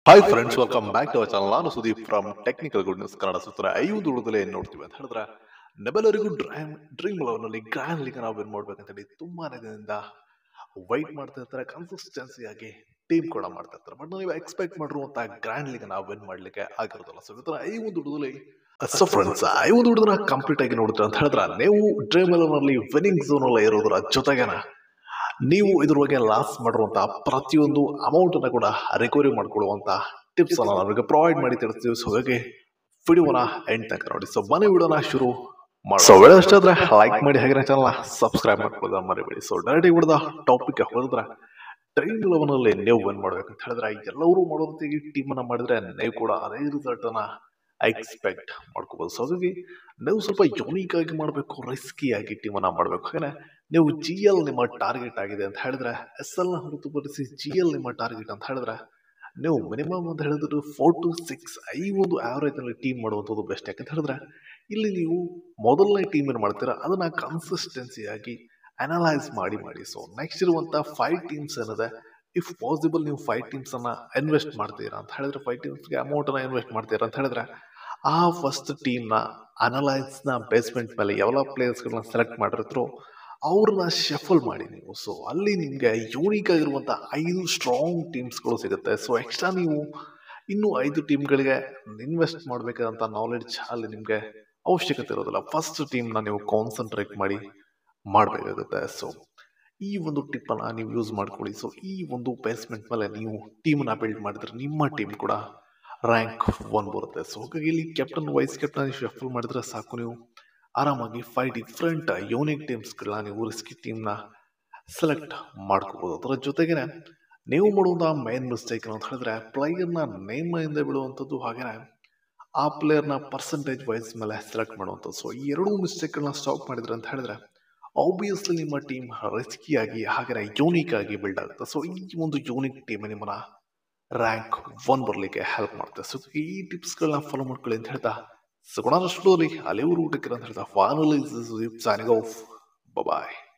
Hi friends welcome back to our channel ನಾನು Sudeep from technical good news Kannada ಸುತ್ತರ ಐದು ಉಳಿದಲೇ ಏನ್ ನೋಡ್ತೀವಿ ಅಂತ ಹೇಳಿದ್ರೆ ನಮ್ಮೆಲ್ಲರಿಗೂ ಡ್ರೈಮ್ ಡ್ರೀಮ್ ಲೆವೆಲ್ನಲ್ಲಿ ಗ್ರ್ಯಾಂಡ್ ಲೀಗ್ ನಾವು ಏನ್ ಮಾಡ್ಬೇಕಂತ ಹೇಳಿ ತುಂಬಾನೇ ದಿನದಿಂದ ವೈಟ್ ಮಾಡ್ತಾ ಇರ್ತಾರೆ ಕನ್ಸಿಸ್ಟೆನ್ಸಿ ಆಗಿ ಟೀಮ್ ಕೂಡ ಮಾಡ್ತಾ ಇರ್ತಾರೆ ಬಟ್ ನೀವು ಎಕ್ಸ್ಪೆಕ್ಟ್ ಮಾಡಿರುವಂತ ಗ್ರ್ಯಾಂಡ್ ಲೀಗ್ ನಾವು ವಿನ್ ಮಾಡ್ಲಿಕ್ಕೆ ಆಗಿರೋದಿಲ್ಲ ಸೊ ಈ ಐ ಒಂದು ಹುಡುಗಲಿ ಸೊ ಫ್ರೆಂಡ್ಸ್ ಐ ಒಂದು ಹುಡುಗನ ಕಂಪ್ಲೀಟ್ ಆಗಿ ನೋಡಿದ್ರೆ ಅಂತ ಹೇಳಿದ್ರೆ ನೀವು ಡ್ರೀಮ್ ಲೆವೆಲ್ನಲ್ಲಿ ವಿನ್ನಿಂಗ್ ಝೋನ್ ಅಲ್ಲಿ ಇರೋದ್ರ ಜೊತೆಗೇನ ನೀವು ಇದ್ರ ಬಗ್ಗೆ ಲಾಸ್ ಮಾಡಿರುವಂತಹ ಪ್ರತಿಯೊಂದು ಅಮೌಂಟ್ ಅನ್ನ ಕೂಡ ರಿಕವರಿ ಮಾಡ್ಕೊಳ್ಳುವಂತ ಟಿಪ್ಸ್ ಅನ್ನ ನಮಗೆ ಪ್ರೊವೈಡ್ ಮಾಡಿ ತಿಳಿಸ್ತೀವಿ ಸೊ ಹಾಗೆ ವಿಡಿಯೋನ ಎಂಡ್ ತನಕ ನೋಡಿ ಸೊ ಬನ್ನಿ ವಿಡಿಯೋನ ಶುರು ಮಾಡಿ ಸೊ ವಿಡಿಯೋ ಇಷ್ಟ ಆದ್ರೆ ಲೈಕ್ ಮಾಡಿ ಹಾಗೆ ಚಾನಲ್ ಸಬ್ಸ್ಕ್ರೈಬ್ ಮಾಡ್ಕೊಳ್ಳೋದ ಮರಿಬೇಡಿ ಸೊ ಡೈರೆಕ್ಟ್ ಬಿಡದ ಟಾಪಿಕ್ ಹೋದ್ರೆ ಡ್ರೀಮ್ ಲೆವೆನ್ ಅಲ್ಲಿ ನೀವು ವಿನ್ ಮಾಡ್ಬೇಕಂತ ಹೇಳಿದ್ರೆ ಎಲ್ಲರೂ ಮಾಡೋದಂತೆ ಈ ಟೀಮ್ ಅನ್ನ ಮಾಡಿದ್ರೆ ನೀವು ಕೂಡ ಅದೇ ರಿಸಲ್ಟ್ ಅನ್ನ ಎಕ್ಸ್ಪೆಕ್ಟ್ ಮಾಡ್ಕೋಬಹುದು ಸೊ ಹಾಗಾಗಿ ನೀವು ಸ್ವಲ್ಪ ಯೂನಿಕ್ ಆಗಿ ಮಾಡಬೇಕು ರಿಸ್ಕಿ ಆಗಿ ಟೀಮ್ ಅನ್ನ ಮಾಡಬೇಕು ಹಾಗೆ ನೀವು ಜಿ ಎಲ್ ನಿಮ್ಮ ಟಾರ್ಗೆಟ್ ಆಗಿದೆ ಅಂತ ಹೇಳಿದ್ರೆ ಎಸ್ ಎಲ್ ನ ಹೊರತುಪಡಿಸಿ ಜಿ ಎಲ್ ನಿಮ್ಮ ಟಾರ್ಗೆಟ್ ಅಂತ ಹೇಳಿದ್ರೆ ನೀವು ಮಿನಿಮಮ್ ಅಂತ ಹೇಳಿದ್ರೆ ಫೋರ್ ಟು ಸಿಕ್ಸ್ ಈ ಒಂದು ಆವರೇಜ್ ನಲ್ಲಿ ಟೀಮ್ ಮಾಡುವಂಥದ್ದು ಬೆಸ್ಟ್ ಯಾಕಂತ ಹೇಳಿದ್ರೆ ಇಲ್ಲಿ ನೀವು ಮೊದಲನೇ ಟೀಮ್ ಏನು ಮಾಡ್ತೀರಾ ಅದನ್ನ ಕನ್ಸಿಸ್ಟೆನ್ಸಿ ಆಗಿ ಅನಲೈಸ್ ಮಾಡಿ ಮಾಡಿ ಸೊ ನೆಕ್ಸ್ಟ್ ಇರುವಂತ ಫೈವ್ ಟೀಮ್ಸ್ ಏನಿದೆ ಇಫ್ ಪಾಸಿಬಲ್ ನೀವು ಫೈವ್ ಟೀಮ್ಸ್ ಅನ್ನ ಇನ್ವೆಸ್ಟ್ ಮಾಡ್ತೀರಾ ಅಂತ ಹೇಳಿದ್ರೆ ಫೈವ್ ಟೀಮ್ಸ್ಗೆ ಅಮೌಂಟ್ ಅನ್ನ ಇನ್ವೆಸ್ಟ್ ಮಾಡ್ತೀರಾ ಅಂತ ಹೇಳಿದ್ರೆ ಆ ಫಸ್ಟ್ ಟೀಮ್ ನ ಅನಲೈಸ್ ನ ಬೇಸ್ಮೆಂಟ್ ಮೇಲೆ ಯಾವ ಪ್ಲೇಯರ್ಸ್ಗಳನ್ನ ಸೆಲೆಕ್ಟ್ ಮಾಡಿರ್ತಾರೋ ಅವ್ರನ್ನ ಶಫಲ್ ಮಾಡಿ ನೀವು ಸೊ ಅಲ್ಲಿ ನಿಮಗೆ ಯೂನಿಕ್ ಆಗಿರುವಂಥ ಐದು ಸ್ಟ್ರಾಂಗ್ ಟೀಮ್ಸ್ಗಳು ಸಿಗುತ್ತೆ ಸೊ ಎಕ್ಸ್ಟ್ರಾ ನೀವು ಇನ್ನೂ ಐದು ಟೀಮ್ಗಳಿಗೆ ಇನ್ವೆಸ್ಟ್ ಮಾಡಬೇಕಾದಂಥ ನಾಲೆಡ್ಜ್ ಅಲ್ಲಿ ನಿಮಗೆ ಅವಶ್ಯಕತೆ ಇರೋದಿಲ್ಲ ಫಸ್ಟ್ ಟೀಮ್ನ ನೀವು ಕಾನ್ಸಂಟ್ರೇಟ್ ಮಾಡಿ ಮಾಡಬೇಕಾಗುತ್ತೆ ಸೊ ಈ ಒಂದು ಟಿಪ್ಪನ್ನು ನೀವು ಯೂಸ್ ಮಾಡ್ಕೊಳ್ಳಿ ಸೊ ಈ ಒಂದು ಬೇಸ್ಮೆಂಟ್ ಮೇಲೆ ನೀವು ಟೀಮ್ನ ಬಿಲ್ಡ್ ಮಾಡಿದ್ರೆ ನಿಮ್ಮ ಟೀಮ್ ಕೂಡ ರ್ಯಾಂಕ್ ಒನ್ ಬರುತ್ತೆ ಸೊ ಹಾಗಾಗಿ ಇಲ್ಲಿ ಕ್ಯಾಪ್ಟನ್ ವೈಸ್ ಕ್ಯಾಪ್ಟನ್ ಶಫಲ್ ಮಾಡಿದ್ರೆ ಸಾಕು ನೀವು ಆರಾಮಾಗಿ ಫೈವ್ ಡಿಫ್ರೆಂಟ್ ಯೂನಿಕ್ ಟೀಮ್ಸ್ಗಳನ್ನ ನೀವು ರಿಸ್ಕಿ ಟೀಮ್ನ ಸೆಲೆಕ್ಟ್ ಮಾಡ್ಕೋಬಹುದು ಅದರ ಜೊತೆಗೇನೆ ನೀವು ಮಾಡುವಂಥ ಮೈನ್ ಮಿಸ್ಟೇಕ್ ಅಂತ ಹೇಳಿದ್ರೆ ಪ್ಲೇಯರ್ನ ನೇಮ್ ಇಂದ ಬಿಡುವಂಥದ್ದು ಹಾಗೇನೆ ಆ ಪ್ಲೇಯರ್ನ ಪರ್ಸೆಂಟೇಜ್ ವೈಸ್ ಮೇಲೆ ಸೆಲೆಕ್ಟ್ ಮಾಡುವಂಥದ್ದು ಸೊ ಈ ಎರಡೂ ಮಿಸ್ಟೇಕ್ಗಳನ್ನ ಸ್ಟಾಪ್ ಮಾಡಿದ್ರೆ ಅಂತ ಹೇಳಿದ್ರೆ ಆಬ್ವಿಯಸ್ಲಿ ನಿಮ್ಮ ಟೀಮ್ ರಿಸ್ಕಿ ಆಗಿ ಹಾಗೆ ಯೂನಿಕ್ ಆಗಿ ಬಿಲ್ಡ್ ಆಗುತ್ತೆ ಸೊ ಈ ಒಂದು ಯೂನಿಕ್ ಟೀಮ್ ನಿಮ್ಮನ್ನ ರ್ಯಾಂಕ್ ಒನ್ ಬರಲಿಕ್ಕೆ ಹೆಲ್ಪ್ ಮಾಡುತ್ತೆ ಸೊ ಈ ಟಿಪ್ಸ್ಗಳನ್ನ ಫಾಲೋ ಮಾಡ್ಕೊಳ್ಳಿ ಅಂತ ಹೇಳ್ತಾ ಸೊ ಗುಣರಷ್ಟು ಅಲ್ಲಿ ಅಲೆವರು ಊಟಕ್ಕೆ ಅಂತ ಹೇಳ್ತಾ finally signing off. Bye bye.